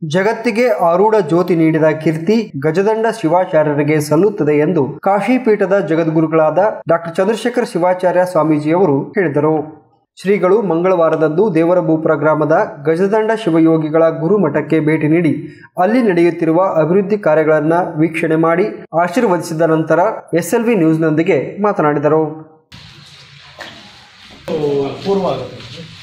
ಜಗತ್ತಿಗೆ ಆರೂಢ ಜ್ಯೋತಿ ನೀಡಿದ ಕೀರ್ತಿ ಗಜದಂಡ ಶಿವಾಚಾರ್ಯರಿಗೆ ಸಲ್ಲುತ್ತದೆ ಎಂದು ಕಾಶಿಪೀಠದ ಜಗದ್ಗುರುಗಳಾದ ಡಾಕ್ಟರ್ ಚಂದ್ರಶೇಖರ್ ಶಿವಾಚಾರ್ಯ ಸ್ವಾಮೀಜಿಯವರು ಹೇಳಿದರು ಶ್ರೀಗಳು ಮಂಗಳವಾರದಂದು ದೇವರಭೂಪುರ ಗ್ರಾಮದ ಗಜದಂಡ ಶಿವಯೋಗಿಗಳ ಗುರುಮಠಕ್ಕೆ ಭೇಟಿ ನೀಡಿ ಅಲ್ಲಿ ನಡೆಯುತ್ತಿರುವ ಅಭಿವೃದ್ಧಿ ಕಾರ್ಯಗಳನ್ನು ವೀಕ್ಷಣೆ ಮಾಡಿ ಆಶೀರ್ವದಿಸಿದ ನಂತರ ಎಸ್ಎಲ್ವಿ ನ್ಯೂಸ್ನೊಂದಿಗೆ ಮಾತನಾಡಿದರು ಪೂರ್ವ ಆಗುತ್ತೆ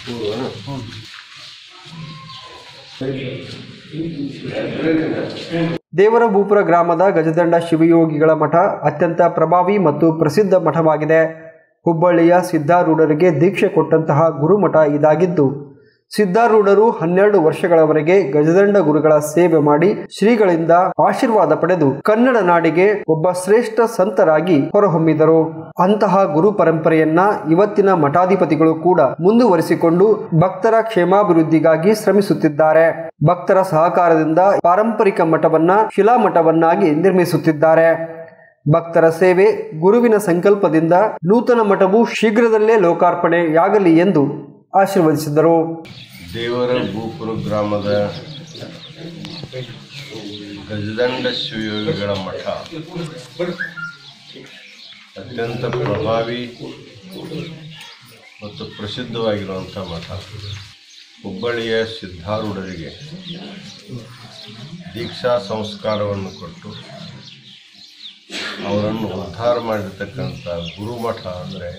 ದೇವರಭೂಪುರ ಗ್ರಾಮದ ಗಜದಂಡ ಶಿವಯೋಗಿಗಳ ಮಠ ಅತ್ಯಂತ ಪ್ರಭಾವಿ ಮತ್ತು ಪ್ರಸಿದ್ಧ ಮಠವಾಗಿದೆ ಹುಬ್ಬಳ್ಳಿಯ ಸಿದ್ಧಾರೂಢರಿಗೆ ದೀಕ್ಷೆ ಕೊಟ್ಟಂತಹ ಗುರುಮಠ ಇದಾಗಿದ್ದು ಸಿದ್ಧಾರೂಢರು ಹನ್ನೆರಡು ವರ್ಷಗಳವರೆಗೆ ಗಜದಂಡ ಗುರುಗಳ ಸೇವೆ ಮಾಡಿ ಶ್ರೀಗಳಿಂದ ಆಶೀರ್ವಾದ ಪಡೆದು ಕನ್ನಡ ನಾಡಿಗೆ ಒಬ್ಬ ಶ್ರೇಷ್ಠ ಸಂತರಾಗಿ ಹೊರಹೊಮ್ಮಿದರು ಅಂತಹ ಗುರು ಪರಂಪರೆಯನ್ನ ಇವತ್ತಿನ ಮಠಾಧಿಪತಿಗಳು ಕೂಡ ಮುಂದುವರಿಸಿಕೊಂಡು ಭಕ್ತರ ಕ್ಷೇಮಾಭಿವೃದ್ಧಿಗಾಗಿ ಶ್ರಮಿಸುತ್ತಿದ್ದಾರೆ ಭಕ್ತರ ಸಹಕಾರದಿಂದ ಪಾರಂಪರಿಕ ಮಠವನ್ನ ಶಿಲಾಮಠವನ್ನಾಗಿ ನಿರ್ಮಿಸುತ್ತಿದ್ದಾರೆ ಭಕ್ತರ ಸೇವೆ ಗುರುವಿನ ಸಂಕಲ್ಪದಿಂದ ನೂತನ ಮಠವು ಶೀಘ್ರದಲ್ಲೇ ಲೋಕಾರ್ಪಣೆಯಾಗಲಿ ಎಂದು ಆಶೀರ್ವದಿಸಿದರು ದೇವರ ಭೂಪುರ ಗ್ರಾಮದ ಗಜದಂಡ ಶಿವಯೋಗಿಗಳ ಮಠ ಅತ್ಯಂತ ಪ್ರಭಾವಿ ಮತ್ತು ಪ್ರಸಿದ್ಧವಾಗಿರುವಂಥ ಮಠ ಹುಬ್ಬಳ್ಳಿಯ ಸಿದ್ಧಾರೂಢರಿಗೆ ದೀಕ್ಷಾ ಸಂಸ್ಕಾರವನ್ನು ಕೊಟ್ಟು ಅವರನ್ನು ಉದ್ಧಾರ ಮಾಡಿರ್ತಕ್ಕಂಥ ಗುರುಮಠ ಅಂದರೆ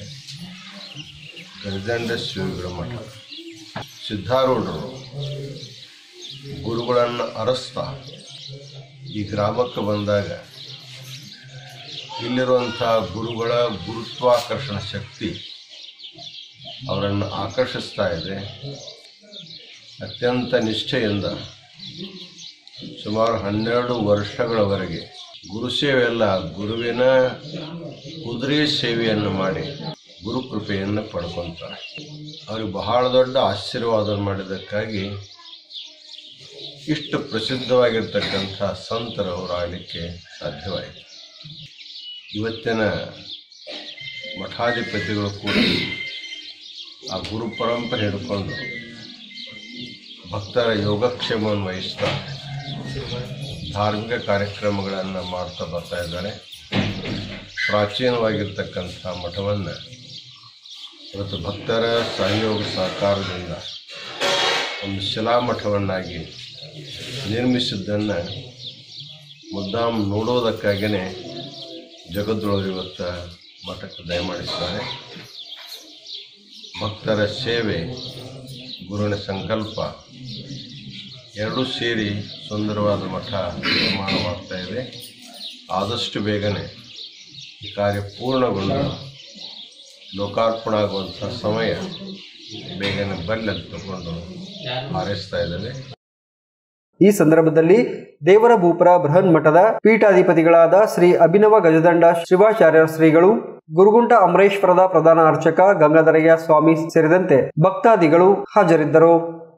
ಗಜದಂಡ ಶಿವಗಳ ಮಠ ಸಿದ್ಧಾರೂಢರು ಗುರುಗಳನ್ನು ಅರಸ್ತಾ ಈ ಗ್ರಾಮಕ್ಕೆ ಬಂದಾಗ ಇಲ್ಲಿರುವಂಥ ಗುರುಗಳ ಗುರುತ್ವಾಕರ್ಷಣ ಶಕ್ತಿ ಅವರನ್ನು ಆಕರ್ಷಿಸ್ತಾ ಇದೆ ಅತ್ಯಂತ ನಿಷ್ಠೆಯಿಂದ ಸುಮಾರು ಹನ್ನೆರಡು ವರ್ಷಗಳವರೆಗೆ ಗುರುಸೇವೆ ಅಲ್ಲ ಗುರುವಿನ ಕುದುರೆ ಸೇವೆಯನ್ನು ಮಾಡಿ ಗುರುಕೃಪೆಯನ್ನು ಪಡ್ಕೊತಾರೆ ಅವ್ರಿಗೆ ಬಹಳ ದೊಡ್ಡ ಆಶೀರ್ವಾದ ಮಾಡಿದ್ದಕ್ಕಾಗಿ ಇಷ್ಟು ಪ್ರಸಿದ್ಧವಾಗಿರ್ತಕ್ಕಂಥ ಸಂತರು ಅವರಾಗಲಿಕ್ಕೆ ಸಾಧ್ಯವಾಯಿತು ಇವತ್ತಿನ ಮಠಾಧಿಪತಿಗಳು ಕೂಡ ಆ ಗುರು ಪರಂಪರೆ ಹಿಡ್ಕೊಂಡು ಭಕ್ತರ ಯೋಗಕ್ಷೇಮವನ್ನು ವಹಿಸ್ತಾ ಧಾರ್ಮಿಕ ಕಾರ್ಯಕ್ರಮಗಳನ್ನು ಮಾಡ್ತಾ ಬರ್ತಾ ಇದ್ದಾರೆ ಪ್ರಾಚೀನವಾಗಿರ್ತಕ್ಕಂಥ ಮಠವನ್ನು ಇವತ್ತು ಭಕ್ತರ ಸಹಯೋಗ ಸಹಕಾರದಿಂದ ಒಂದು ಶಿಲಾಮಠವನ್ನಾಗಿ ನಿರ್ಮಿಸಿದ್ದನ್ನು ಮುದ್ದಾಂ ನೋಡೋದಕ್ಕಾಗಿಯೇ ಜಗದ್ರೊಳಗೆ ಇವತ್ತು ಮಠಕ್ಕೆ ದಯಮಾಡಿಸಿದ್ದಾರೆ ಭಕ್ತರ ಸೇವೆ ಗುರುವಿನ ಸಂಕಲ್ಪ ಎರಡೂ ಸೇರಿ ಸುಂದರವಾದ ಮಠ ನಿರ್ಮಾಣ ಮಾಡ್ತಾ ಇದೆ ಆದಷ್ಟು ಬೇಗನೆ ಈ ಕಾರ್ಯ ಪೂರ್ಣಗೊಂಡು ಲೋಕಾರ್ಪಣೆ ಆಗುವಂಥ ಸಮಯ ಬೇಗನೆ ಬರಲಿ ಅಂತ ತಗೊಂಡು ಹಾರೈಸ್ತಾ ಇದ್ದೇವೆ ಈ ಸಂದರ್ಭದಲ್ಲಿ ದೇವರ ಭೂಪುರ ಬೃಹನ್ ಮಠದ ಪೀಠಾಧಿಪತಿಗಳಾದ ಶ್ರೀ ಅಭಿನವ ಗಜದಂಡ ಶಿವಾಚಾರ್ಯ ಶ್ರೀಗಳು ಗುರುಗುಂಟ ಅಮರೇಶ್ವರದ ಪ್ರಧಾನ ಅರ್ಚಕ ಗಂಗಾಧರಯ್ಯ ಸ್ವಾಮಿ ಸೇರಿದಂತೆ ಭಕ್ತಾದಿಗಳು ಹಾಜರಿದ್ದರು